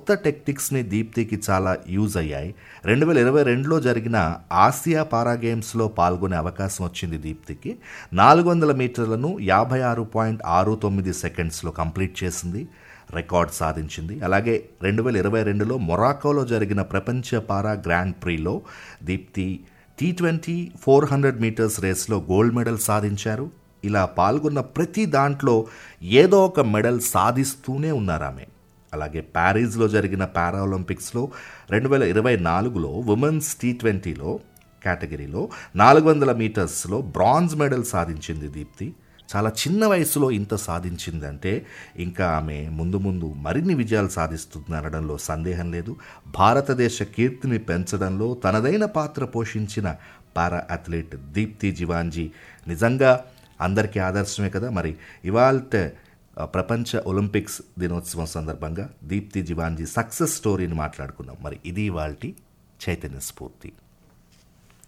కొత్త టెక్టిక్స్ని దీప్తికి చాలా యూజ్ అయ్యాయి రెండు వేల ఇరవై రెండులో జరిగిన ఆసియా పారా గేమ్స్లో పాల్గొనే అవకాశం వచ్చింది దీప్తికి నాలుగు వందల మీటర్లను యాభై ఆరు పాయింట్ ఆరు తొమ్మిది సెకండ్స్లో కంప్లీట్ చేసింది రికార్డ్ సాధించింది అలాగే రెండు వేల ఇరవై రెండులో మొరాకోలో జరిగిన ప్రపంచ పారా గ్రాండ్ ప్రీలో Deepthi T twenty four hundred meters రేస్లో గోల్డ్ మెడల్ సాధించారు ఇలా పాల్గొన్న ప్రతి దాంట్లో ఏదో ఒక మెడల్ సాధిస్తూనే ఉన్నారు ఆమె అలాగే ప్యారిస్లో జరిగిన పారా ఒలింపిక్స్లో రెండు వేల ఇరవై నాలుగులో ఉమెన్స్ టీ ట్వంటీలో కేటగిరీలో నాలుగు వందల మీటర్స్లో బ్రాంజ్ మెడల్ సాధించింది దీప్తి చాలా చిన్న వయసులో ఇంత సాధించిందంటే ఇంకా ఆమె ముందు ముందు మరిన్ని విజయాలు సాధిస్తుందనడంలో సందేహం లేదు భారతదేశ కీర్తిని పెంచడంలో తనదైన పాత్ర పోషించిన పారా అథ్లెట్ దీప్తి జివాంజీ నిజంగా అందరికీ ఆదర్శమే కదా మరి ఇవాల్ట ప్రపంచ ఒలింపిక్స్ దినోత్సవం సందర్భంగా దీప్తి జివాంజీ సక్సెస్ స్టోరీని మాట్లాడుకున్నాం మరి ఇది ఇవాల్టి చైతన్య స్ఫూర్తి